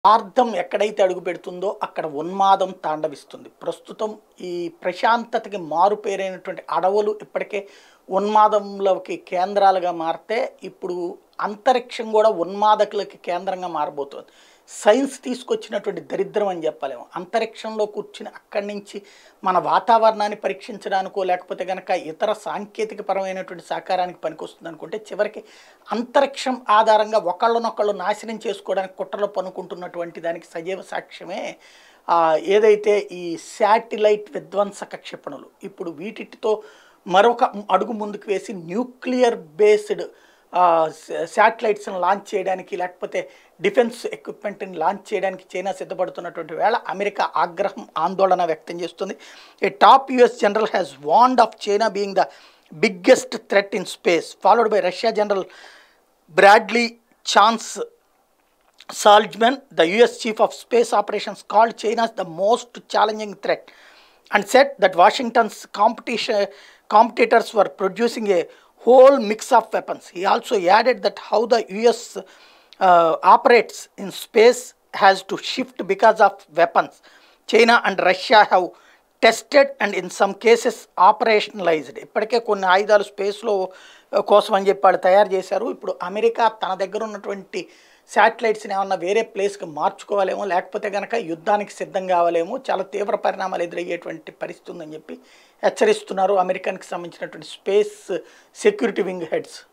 స్వార్థం ఎక్కడైతే అడుగు పెడుతుందో అక్కడ ఉన్మాదం తాండవిస్తుంది ప్రస్తుతం ఈ ప్రశాంతతకి మారుపేరైనటువంటి అడవులు ఇప్పటికే ఉన్మాదంలోకి కేంద్రాలుగా మారితే ఇప్పుడు అంతరిక్షం కూడా ఉన్మాదకులకి కేంద్రంగా మారబోతోంది సైన్స్ తీసుకొచ్చినటువంటి దరిద్రం అని చెప్పలేము అంతరిక్షంలో కూర్చుని అక్కడి నుంచి మన వాతావరణాన్ని పరీక్షించడానికో లేకపోతే కనుక ఇతర సాంకేతిక పరమైనటువంటి సహకారానికి పనికొస్తుంది అనుకుంటే చివరికి అంతరిక్షం ఆధారంగా ఒకళ్ళనొకళ్ళు నాశనం చేసుకోవడానికి కుట్రలో పనుకుంటున్నటువంటి దానికి సజీవ సాక్ష్యమే ఆ, ఏదైతే ఈ శాటిలైట్ విధ్వంసక క్షిపణులు ఇప్పుడు వీటితో మరొక అడుగు ముందుకు వేసి న్యూక్లియర్ బేస్డ్ శాటిలైట్స్ని లాంచ్ చేయడానికి లేకపోతే డిఫెన్స్ ఎక్విప్మెంట్ని లాంచ్ చేయడానికి చైనా సిద్ధపడుతున్నటువంటి వేళ అమెరికా ఆగ్రహం ఆందోళన వ్యక్తం చేస్తుంది a top US general has warned of China being the biggest threat in space followed by Russia general Bradley Chance Salzman, the US Chief of Space Operations, called China the most challenging threat and said that Washington's competition, competitors were producing a whole mix of weapons. He also added that how the US uh, operates in space has to shift because of weapons. China and Russia have tested and in some cases operationalised ఇప్పటికే కొన్ని ఆయుధాలు స్పేస్లో కోసం అని చెప్పి వాళ్ళు తయారు చేశారు ఇప్పుడు అమెరికా తన దగ్గర ఉన్నటువంటి శాటిలైట్స్ని ఏమన్నా వేరే ప్లేస్కి మార్చుకోవాలేమో లేకపోతే కనుక యుద్ధానికి సిద్ధం కావాలేమో చాలా తీవ్ర పరిణామాలు ఎదురయ్యేటువంటి పరిస్థితి ఉందని చెప్పి హెచ్చరిస్తున్నారు అమెరికానికి సంబంధించినటువంటి స్పేస్ సెక్యూరిటీ వింగ్ హెడ్స్